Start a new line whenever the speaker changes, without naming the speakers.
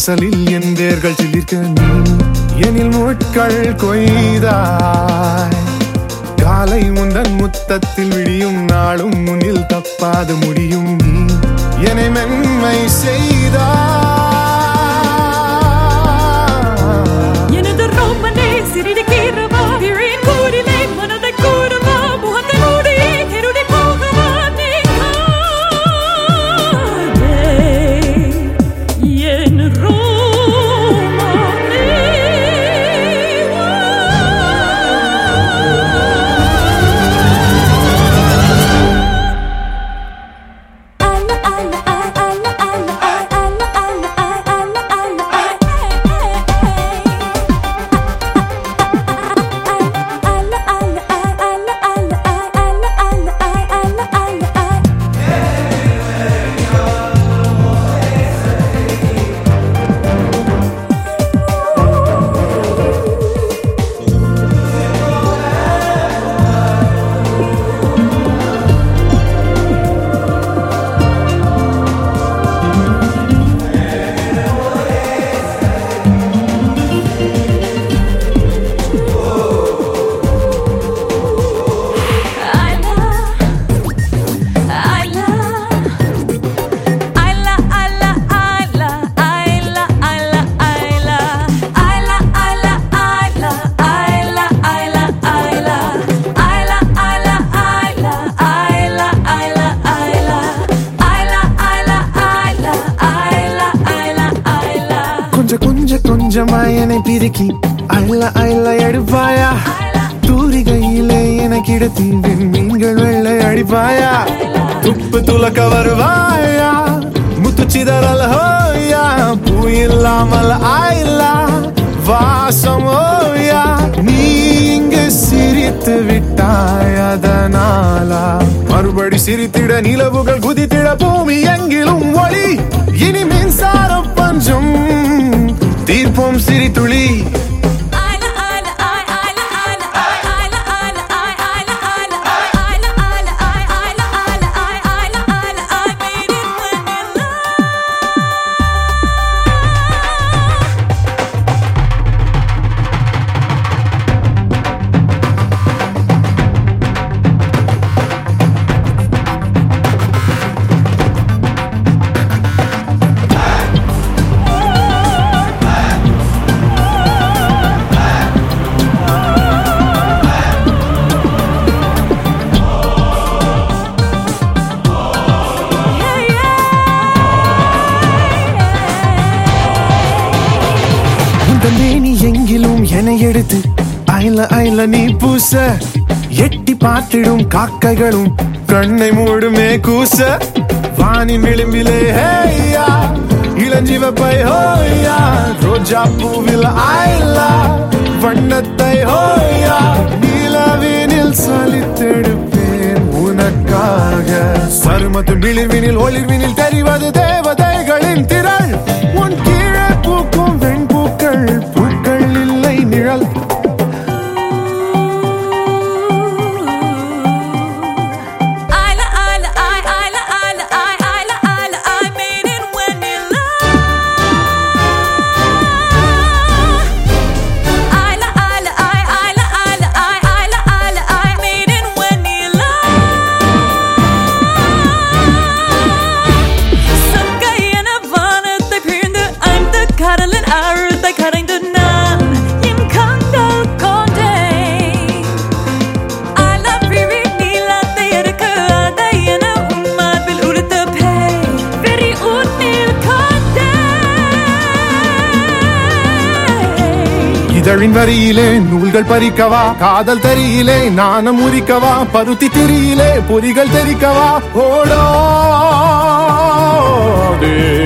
வாசலில் என் வேர்கள் சிலிர்க்க நீ எனில் முட்கள் கொய்தாய் காலை உந்தன் முத்தத்தில் விடியும் நாளும் முன்னில் தப்பாது முடியும் நீ என்னை மென்மை செய்தாய்
எனது ரோமனே சிறிது கீறவா விழின் கூறிலே மனதை கூறவா முகத்தை மூடி திருடி போகவா நீ காதே என் ரோமனே
கொஞ்ச கொஞ்ச கொஞ்சமா என்னை பிரிக்கி அள்ள அள்ள எடுப்பாயா தூரிகையிலே எனக்கு இடத்தி மீன்கள் வெள்ளை அடிப்பாயா துப்பு துலக்க வருவாயா முத்து சிதறல் ஹோயா பூ இல்லாமல் ஆயில்லா வாசம் ஓயா நீ இங்கு சிரித்து விட்டாய் அதனாலா மறுபடி சிரித்திட நிலவுகள் குதித்திட பூமி எங்கிலும் ஒளி இனி மின்சார பஞ்சம் தீர்ப்போம் சிரித்துளி இந்த மேனி எங்கிலும் என எடுத்து ஐல ஐல நீ பூச எட்டி பார்த்திடும் காக்கைகளும் கண்ணை மூடுமே கூச வானின் விளிம்பிலே ஹேயா இளஞ்சிவப்பை ஹோயா ரோஜா பூவில் ஆயிலா வண்ணத்தை ஹோயா நிலவினில் சலித்தெடுப்பேன் உனக்காக சருமத்து விளிர்வினில் ஒளிர்வினில் தெரிவது தேவதைகளின் திரள் உன் கீழே பூக்கும் வெண்பூக்கள் பூக்கள் இல்லை நிழல்
கடலின் ஆழத்தை கரைந்து நான் என் கண்கள் கொண்டேன் அலப்பிரி நீளத்தை எடுக்க அதை என உன் மார்பில் உடுத்த பேய் வெறி உன்னில் கொண்டேன்
இதழின் வரியிலே நூல்கள் பறிக்கவா காதல் தரியிலே நாணம் உரிக்கவா பருத்தி திரியிலே பொறிகள் தெரிக்கவா ஓடோ